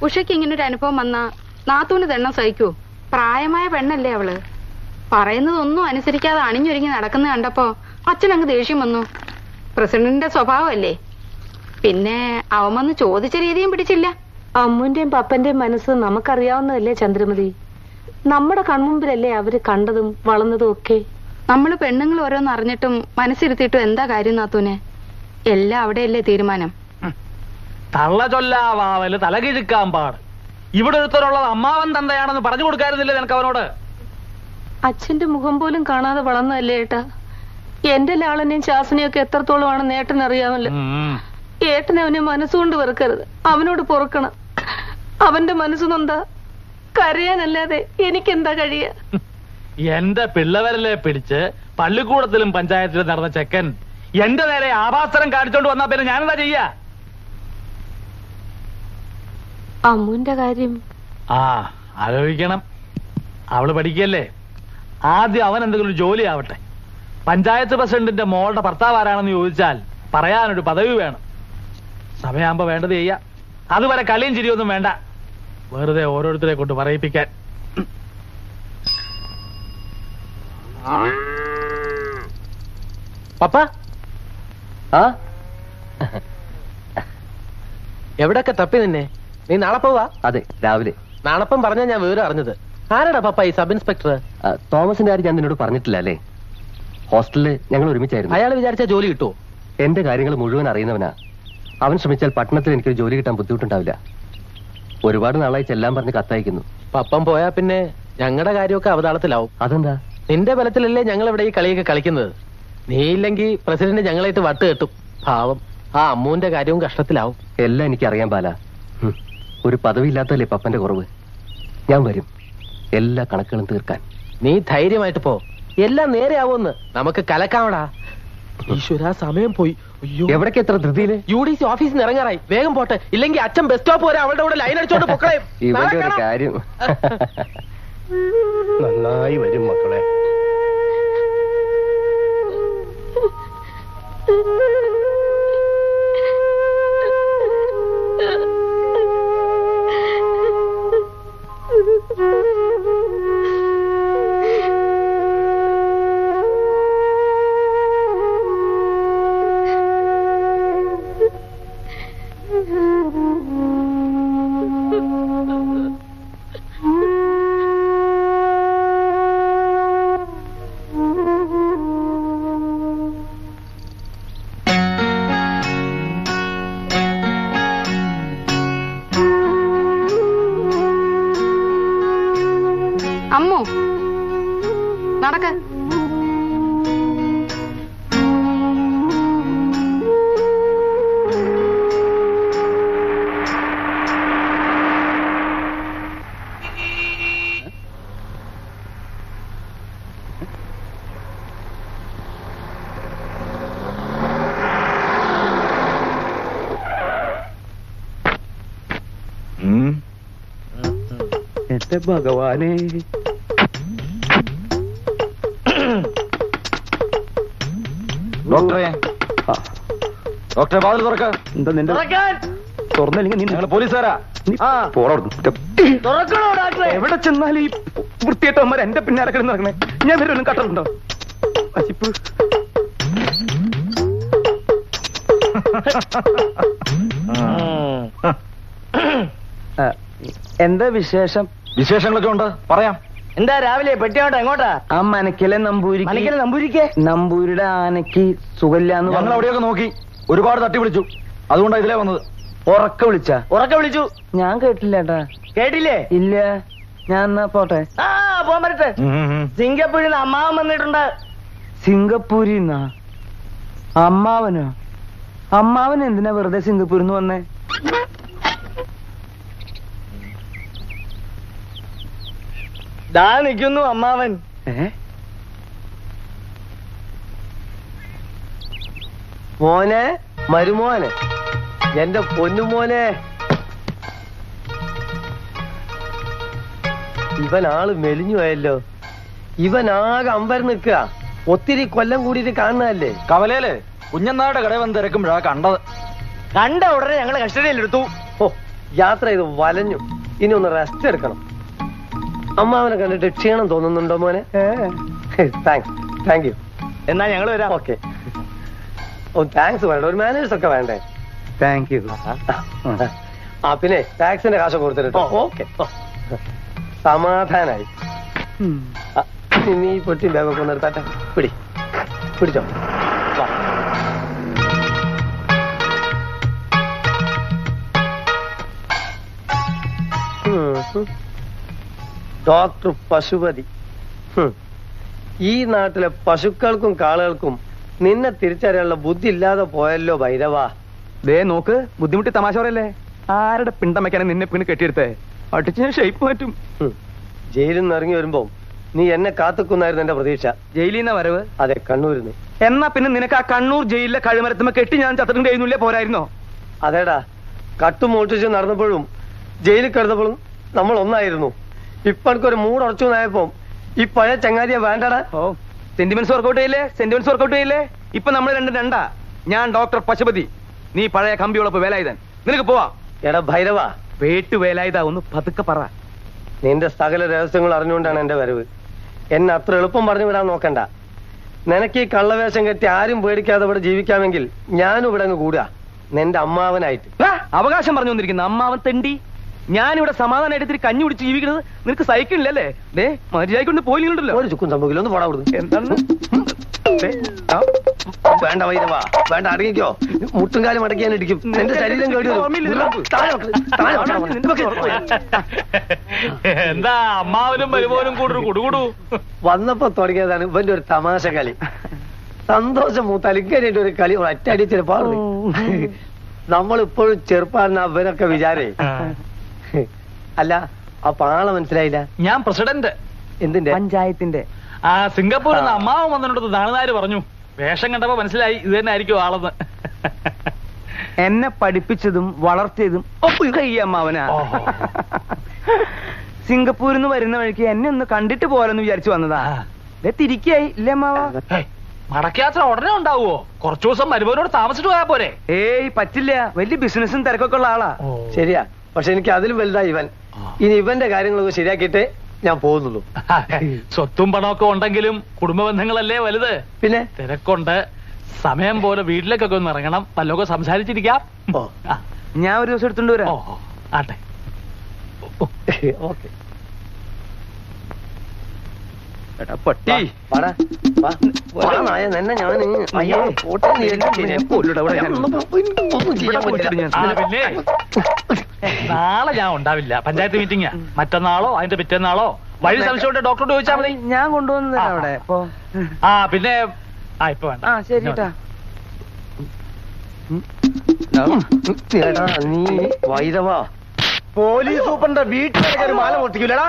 ഉഷയ്ക്ക് ഇങ്ങനെ ഒരു അനുഭവം വന്നാ നാത്തൂന് തെണ്ണം സഹിക്കൂ പ്രായമായ പെണ്ണല്ലേ അവള് പറയുന്നതൊന്നും അനുസരിക്കാതെ അണിഞ്ഞൊരുങ്ങി നടക്കുന്ന കണ്ടപ്പോ അച്ഛനങ്ങ് ദേഷ്യം വന്നു പ്രസിഡന്റിന്റെ സ്വഭാവമല്ലേ പിന്നെ അവൻ വന്ന് ചോദിച്ച രീതിയും പിടിച്ചില്ല അമ്മുന്റെയും പപ്പന്റെയും മനസ്സ് നമുക്കറിയാവുന്നതല്ലേ ചന്ദ്രമതി നമ്മുടെ കൺമുമ്പിലല്ലേ അവര് കണ്ടതും വളർന്നതും ഒക്കെ നമ്മള് പെണ്ണുങ്ങൾ ഓരോന്ന് അറിഞ്ഞിട്ടും മനസ്സിരുത്തിയിട്ടും എന്താ കാര്യം നാത്തൂനെ എല്ലാം അവിടെയല്ലേ തീരുമാനം തള്ള ചൊല്ലാവാവല് തലകിഴുക്കാൻ പാട് ഇവിടെ ഒരുത്തരുള്ളത് അമ്മാവൻ തന്തയാണെന്ന് പറഞ്ഞു കൊടുക്കാറുന്നില്ലേ നിനക്ക് അവനോട് അച്ഛന്റെ മുഖം പോലും കാണാതെ വളർന്നതല്ലേ ഏട്ടാ എന്റെ ലാളനെയും ശാസനയും ഒക്കെ എത്രത്തോളമാണെന്ന് ഏട്ടൻ അറിയാമല്ലോ ഉം. ഏട്ടനെ അവനെ മനസ്സുകൊണ്ട് വെറുക്കരുത് അവനോട് പൊറുക്കണം അവന്റെ മനസ്സ് നൊന്താ കരയാനല്ലാതെ എനിക്കെന്താ കഴിയ എന്റെ പിള്ളവരലെ പിടിച്ച് പള്ളിക്കൂടത്തിലും പഞ്ചായത്തിലും നടന്ന ചെക്കൻ എന്റെ നേരെ ആഭാസരം കാണിച്ചോണ്ട് വന്നാ പിന്നെ ഞാനെന്താ ചെയ്യാ അമ്മുന്റെ കാര്യം ആ ആലോചിക്കണം അവള് പഠിക്കല്ലേ ആദ്യം അവൻ എന്തെങ്കിലും ഒരു ജോലി ആവട്ടെ പഞ്ചായത്ത് പ്രസിഡന്റിന്റെ മോളുടെ ഭർത്താവ് ആരാണെന്ന് ചോദിച്ചാൽ പറയാനൊരു പദവി വേണം സമയമാകുമ്പോ വേണ്ടത് ചെയ്യാം അതുവരെ കളിയും ചിരിയൊന്നും വേണ്ട വെറുതെ ഓരോരുത്തരെ കൊണ്ട് പറയിപ്പിക്കാൻ പപ്പ ആ എവിടൊക്കെ തപ്പി നിന്നെ നീ നാളെ പോവാ അതെ രാവിലെ നാളപ്പം പറഞ്ഞാ ഞാൻ വിവരം അറിഞ്ഞത് ആരാടാ പപ്പ ഈ സബ് ഇൻസ്പെക്ടർ ആ, തോമസിന്റെ കാര്യം ഞാൻ നിന്നോട് പറഞ്ഞിട്ടില്ല അല്ലേ ഹോസ്റ്റലില് ഞങ്ങൾ ഒരുമിച്ചായിരുന്നു അയാൾ വിചാരിച്ച ജോലി കിട്ടുമോ എന്റെ കാര്യങ്ങൾ മുഴുവൻ അറിയുന്നവനാ അവൻ ശ്രമിച്ചാൽ പട്ടണത്തിൽ എനിക്കൊരു ജോലി കിട്ടാൻ ബുദ്ധിമുട്ടുണ്ടാവില്ല ഒരുപാട് നാളായി ചെല്ലാൻ പറഞ്ഞ് കത്തയക്കുന്നു പപ്പം പോയാ പിന്നെ ഞങ്ങളുടെ കാര്യമൊക്കെ അവതാളത്തിലാവും അതെന്താ നിന്റെ ബലത്തിലല്ലേ ഞങ്ങൾ ഇവിടെ ഈ കളിയൊക്കെ കളിക്കുന്നത് നീ ഇല്ലെങ്കിൽ പ്രസിഡന്റ് ഞങ്ങളായിട്ട് വട്ട് കെട്ടും പാവം ആ അമ്മൂന്റെ കാര്യവും കഷ്ടത്തിലാവും എല്ലാം എനിക്കറിയാൻ പാല ഹും. ഒരു പദവി ഇല്ലാത്തല്ലേ പപ്പന്റെ കുറവ് ഞാൻ വരും എല്ലാ കണക്കുകളും തീർക്കാൻ നീ ധൈര്യമായിട്ട് പോ എല്ലാം നേരെയാവുമെന്ന് നമുക്ക് കലക്കാവടാ ഈശ്വര സമയം പോയി അയ്യോ എവിടേക്ക് എത്ര ധൃതിയില് യു ഡി സി ഓഫീസിൽ നിന്ന് ഇറങ്ങാറായി വേഗം പോട്ടെ ഇല്ലെങ്കിൽ അച്ഛൻ ബസ് സ്റ്റോപ്പ് വരെ അവളുടെ കൂടെ ലൈൻ അടിച്ചോണ്ട് പൊക്കളയും ഇവന്റെ ഒരു കാര്യം നന്നായി വരും മക്കളെ അമ്മു നടക്ക എന്റെ ഭഗവാനെ ഡോക്ടറെ ഡോക്ടറെ വാതിൽ തുറക്ക എന്താ നിന്റെ തുറന്നില്ലെങ്കിൽ നീ ഞങ്ങൾ പോലീസുകാരാ എവിടെ ചെന്നാലും ഈ വൃത്തിയായിട്ടവന്മാർ എന്റെ പിന്നാലെ കിടന്ന് നടക്കണേ ഞാൻ വരും കട്ടറുണ്ടോ അശിപ്പ് എന്താ വിശേഷം വിശേഷങ്ങളൊക്കെ ഉണ്ട് പറയാം എന്താ രാവിലെ പെട്ടിയോട്ടെ എങ്ങോട്ടാ ആ മനക്കിലെ നമ്പൂരി മനക്കിലെ നമ്പൂരിക്കേ നമ്പൂരിയുടെ ആനക്ക് സുഖമില്ലാന്ന് ഞങ്ങൾ പറഞ്ഞു അവിടെയൊക്കെ നോക്കി ഒരുപാട് തട്ടി വിളിച്ചു അതുകൊണ്ടാണ് ഇതിലേ വന്നത് ഉറക്ക വിളിച്ച ഉറക്കെ വിളിച്ചു ഞാൻ കേട്ടില്ല ഏട്ടാ കേട്ടില്ലേ ഇല്ല ഞാൻ എന്നാ പോട്ടെ ആ പോകാൻ പറ്റട്ടെ സിംഗപ്പൂരിൽ നിന്ന് അമ്മാവൻ വന്നിട്ടുണ്ട് സിംഗപ്പൂരിന്നാ അമ്മാവനോ അമ്മാവൻ എന്തിനാ വെറുതെ സിംഗപ്പൂരിൽ നിന്ന് വന്നേ ദാ നിൽക്കുന്നു അമ്മാവൻ ഏ? മോനെ മരുമോനെ എന്റെ പൊന്നുമോനെ ഇവൻ ആള് മെലിഞ്ഞു പോയല്ലോ ഇവൻ ആകെ അമ്പരം നിൽക്കുക ഒത്തിരി കൊല്ലം കൂടിയിട്ട് കാണുന്നതല്ലേ കവലയില് കുഞ്ഞന്നായുടെ കടയിൽ വന്ന് തിരക്കുമ്പോഴാ കണ്ടത് കണ്ട ഉടനെ ഞങ്ങള് കസ്റ്റഡിയിലെടുത്തു ഓ യാത്ര ചെയ്ത് വലഞ്ഞു ഇനി ഒന്ന് റെസ്റ്റ് എടുക്കണം അമ്മാവനെ കണ്ടിട്ട് ക്ഷീണം തോന്നുന്നുണ്ടോ മോനെ താങ്ക്സ് താങ്ക് യു എന്നാ ഞങ്ങൾ വരാം ഓക്കെ ഓ താങ്ക്സ് വേണ്ട ഒരു മാനേജേഴ്സ് ഒക്കെ വേണ്ടേ താങ്ക് യു ആ പിന്നെ ടാക്സിന്റെ കാശ് കൊടുത്തിട്ടോ ഓക്കെ സമാധാനായി ആ, ഇനി നീ ഈ പൊട്ടി ബാഗൊക്കെ ഒന്ന് എടുത്താട്ടെ പിടി പിടിച്ചോ വാ. ഉം, ഉം. ഡോക്ടർ പശുപതി ഹും. ഈ നാട്ടിലെ പശുക്കൾക്കും കാളുകൾക്കും നിന്നെ തിരിച്ചറിയാനുള്ള ബുദ്ധി ഇല്ലാതെ പോയല്ലോ ഭൈരവാ ദേ നോക്ക് ബുദ്ധിമുട്ടി തമാശ പറയല്ലേ ആരുടെ പിണ്ടം വെക്കാനും നിന്നെ പിന്നെ കെട്ടിയെടുത്തേ അടിച്ച് ഞാൻ ഷേപ്പ് മാറ്റും ഹും. ജയിലിൽ നിന്ന് ഇറങ്ങി വരുമ്പോ നീ എന്നെ കാത്തുക്കുന്നായിരുന്നു എന്റെ പ്രതീക്ഷ ജയിലിൽ നിന്ന് വരവ് അതെ കണ്ണൂരിന്ന് എന്നാ പിന്നെ നിനക്ക് ആ കണ്ണൂർ ജയിലിലെ കഴുമരത്തുമ്പോ കെട്ടി ഞാൻ ചത്തിട്ടുണ്ട് എഴുന്നില്ലേ പോരായിരുന്നോ അതേടാ കട്ടും മോട്ടിച്ച് നടന്നപ്പോഴും ജയിലിൽ കിടന്നപ്പോഴും നമ്മൾ ഒന്നായിരുന്നു ഇപ്പൊ എനിക്കൊരു മൂടുറച്ചു നായപ്പോ ഈ പഴയ ചങ്ങാതിയെ വേണ്ടടാ ഓ സെന്റിമെന്റ്സ് വർക്കൗട്ട് ചെയ്യില്ലേ സെന്റിമെന്റ്സ് വർക്കൗട്ട് ചെയ്യില്ലേ ഇപ്പൊ നമ്മൾ രണ്ടും രണ്ടാ ഞാൻ ഡോക്ടർ പശുപതി നീ പഴയ കമ്പിയുളപ്പ് വേലായുധൻ നിനക്ക് പോവാ എടാ ഭൈരവ വേട്ടു വേലായുധ ഒന്ന് പതുക്കെ പറ നിന്റെ സകല രഹസ്യങ്ങൾ അറിഞ്ഞുകൊണ്ടാണ് എന്റെ വരവ് എന്നെ അത്ര എളുപ്പം പറഞ്ഞു വിടാൻ നോക്കണ്ട നിനക്ക് ഈ കള്ളവേഷം കെട്ടി ആരും പേടിക്കാതെ ഇവിടെ ജീവിക്കാമെങ്കിൽ ഞാനും ഇവിടെ അങ്ങ് കൂടുക നിന്റെ അമ്മാവനായിട്ട് ആ, അവകാശം പറഞ്ഞു വന്നിരിക്കുന്നു അമ്മാവൻ തെണ്ടി ഞാനിവിടെ സമാധാനമായിട്ട് ഇത്തിരി കഞ്ഞി കുടിച്ച് ജീവിക്കുന്നത് നിനക്ക് സഹിക്കണില്ലല്ലേ ദേ മര്യാദക്കൊണ്ട് പോയില്ലല്ലോ ഒരു ചുക്കും സംഭവിക്കില്ല ഒന്ന് പോടാ കൊടുത്തു എന്താണ് ദേ, ആ, വേണ്ട വൈരവാ വേണ്ട അടങ്ങിക്കോ മുട്ടുംകാലം അടക്കി ഞാൻ ഇടിക്കും നിന്റെ ശരീരം കേടി വരും. ഓർമ്മയില്ല. താഴെ വെക്ക്, താഴെ വെക്കണം. ഇതൊക്കെ എന്താ അമ്മാവനും മരുമോനും കൂടെ ഒരു കുടുകുടു വന്നപ്പോ തുടങ്ങിയതാണ് ഇവന്റെ ഒരു തമാശ കളി സന്തോഷം മൂത്തലിക്കാനായിട്ട് ഒരു കളി ഒറ്റടി ചെറുപ്പാണ് നമ്മളിപ്പോഴും ചെറുപ്പാണെന്ന് അവരൊക്കെ വിചാരേ അല്ല ആ പാള മനസ്സിലായില്ല ഞാൻ പ്രസിഡന്റ് എന്തിന്റെ പഞ്ചായത്തിന്റെ ആ സിംഗപ്പൂരിൽ നിന്ന് അമ്മാവൻ വന്നിട്ട് നാളുനാര് പറഞ്ഞു വേഷം കണ്ടപ്പോ മനസ്സിലായി ഇത് തന്നെ ആയിരിക്കും ആളെന്ന് എന്നെ പഠിപ്പിച്ചതും വളർത്തിയതും ഒക്കെ ഈ അമ്മാവനാ ഓഹോ. സിംഗപ്പൂരിൽ നിന്ന് വരുന്ന വഴിക്ക് എന്നെ ഒന്ന് കണ്ടിട്ട് പോരെന്ന് വിചാരിച്ചു വന്നതാ ആ. ദേ തിരിക്കായി ഇല്ലേ അമ്മാവ ഹേയ്, മടക്കയാത്ര ഉടനെ ഉണ്ടാവുമോ കുറച്ചു ദിവസം മരുമോനോട് താമസിച്ചിട്ട് പോയാ പോരെ ഏയ് പറ്റില്ല വലിയ ബിസിനസ്സും തിരക്കൊക്കെ ഉള്ള ആളാ ശരിയാ പക്ഷെ എനിക്ക് അതിലും വലുതായി ഇവൻ ഇനി ഇവന്റെ കാര്യങ്ങളൊക്കെ ശരിയാക്കിയിട്ടേ ഞാൻ പോകുന്നുള്ളൂ സ്വത്തും പണമൊക്കെ ഉണ്ടെങ്കിലും കുടുംബ ബന്ധങ്ങളല്ലേ വലുത് പിന്നെ തിരക്കുണ്ട് സമയം പോലെ വീട്ടിലേക്കൊക്കെ ഒന്ന് ഇറങ്ങണം വല്ലതൊക്കെ സംസാരിച്ചിരിക്കാം ഓ. ആ, ഞാൻ ഒരു ദിവസം എടുത്തോണ്ട് ഓ വരാം ഓ, ആട്ടെ ഓക്കെ എടാ പട്ടി വാടാ, വാ. വാ, നായ, നിന്നെ ഞാന് അയ്യോ, പോട്ടെ നീ എല്ലാം ശരിയാ. കൊല്ലൂടാ, ഇവിടെ ഞാൻ- ഒന്നും ഒന്നും ചെയ്യാൻ ഇവിടെ പോയിട്ട് പറ്റില്ല. ഞാൻ- ആ, പിന്നെ നാളെ ഞാൻ ഉണ്ടാവില്ല പഞ്ചായത്ത് മീറ്റിംഗ് മറ്റന്നാളോ അതിന്റെ പിറ്റേന്നാളോ വഴി സംശയമുണ്ട് ഡോക്ടറോട് ചോദിച്ചാൽ മതി ഞാൻ കൊണ്ടുവന്നത് ആ. അവിടെ ഇപ്പൊ ആ പിന്നെ ആ ഇപ്പൊ വേണ്ട ആ ശരി കേട്ടാ എടാ, നീ വൈരവാ പോലീസ് സൂപ്പറിന്റെ വീട്ടിലേക്ക് ഒരു മാല പൊട്ടിക്കൂലടാ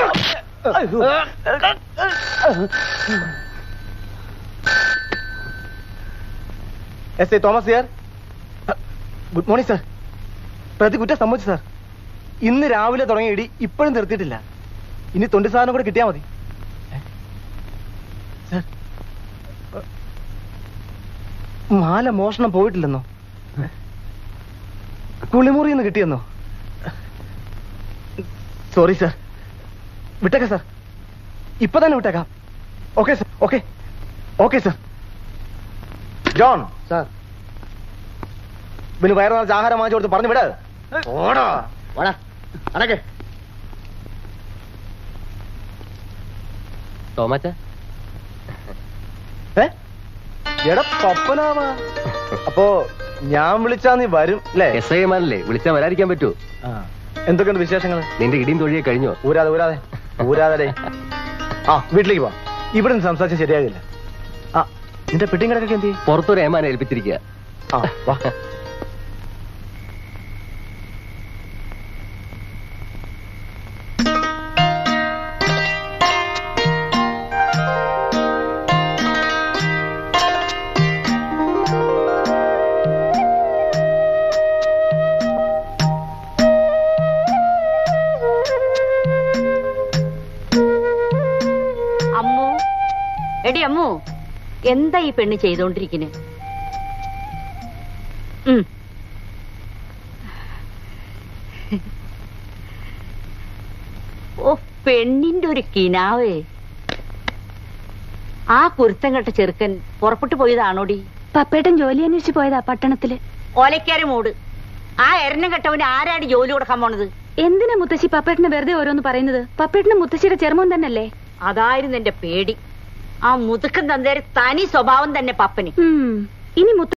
S I Thomas sir good morning sir പ്രതി കുറ്റം സമ്മതിച്ചു സാർ ഇന്ന് രാവിലെ തുടങ്ങിയ ഇടി ഇപ്പോഴും നിർത്തിയിട്ടില്ല ഇനി തൊണ്ടി സാധനം കൂടെ കിട്ടിയാൽ മതി സാർ മാല മോഷണം പോയിട്ടില്ലെന്നോ കുളിമുറിയിൽ നിന്ന് കിട്ടിയെന്നോ സോറി സാർ വിട്ടേക്കാം സാർ ഇപ്പൊ തന്നെ വിട്ടേക്കാം okay sir okay okay sir John sir പിന്നെ വയറു നിറച്ച് ആഹാരം വാങ്ങിച്ചു കൊടുത്ത് പറഞ്ഞു വിട് ഓടാ ഓടാ അടക്കെ തോമാച്ച ഏ എടാ പപ്പനാവാ അപ്പോ ഞാൻ വിളിച്ചാ നീ വരും അല്ലേ എസ് ഐ മാനല്ലേ വിളിച്ചാൽ വരാതിരിക്കാൻ പറ്റുമോ എന്തൊക്കെയുണ്ട് വിശേഷങ്ങൾ നിന്റെ ഇടിയും തൊഴിയെ കഴിഞ്ഞോ ഊരാതെ ഊരാതെ ഊരാതെ ആ വീട്ടിലേക്ക് പോ ഇവിടെ നിന്ന് സംസാരിച്ചാൽ ശരിയാകില്ല ആ നിന്റെ പെട്ടിയും കിടക്കൊക്കെ എന്ത് ചെയ്യും പുറത്തൊരു ഏമാനെ ഏൽപ്പിച്ചിരിക്കുക ആ വാ അമ്മു എടി അമ്മു എന്താ ഈ പെണ്ണ് ചെയ്തോണ്ടിരിക്കുന്നെ ഉം. ഓ പെണ്ണിന്റെ ഒരു കിനാവേ ആ കുരുത്തം കെട്ട ചെറുക്കൻ പുറപ്പെട്ടു പോയതാണോടി പപ്പേട്ടൻ ജോലി അന്വേഷിച്ച് പോയതാ പട്ടണത്തില് ഓലക്കാരി മൂട് ആ എരണം കെട്ടവന് ആരാടി ജോലി കൊടുക്കാൻ പോണത് എന്തിനാ മുത്തശ്ശി പപ്പേട്ടന് വെറുതെ ഓരോന്ന് പറയുന്നത് പപ്പേട്ടന് മുത്തശ്ശിയുടെ ചെറുമോൻ തന്നല്ലേ അതായിരുന്നു എന്റെ പേടി ആ മുതുക്കൻ തന്തേരെ തനി സ്വഭാവം തന്നെ പപ്പന് ഉം. ഇനി മുത്ത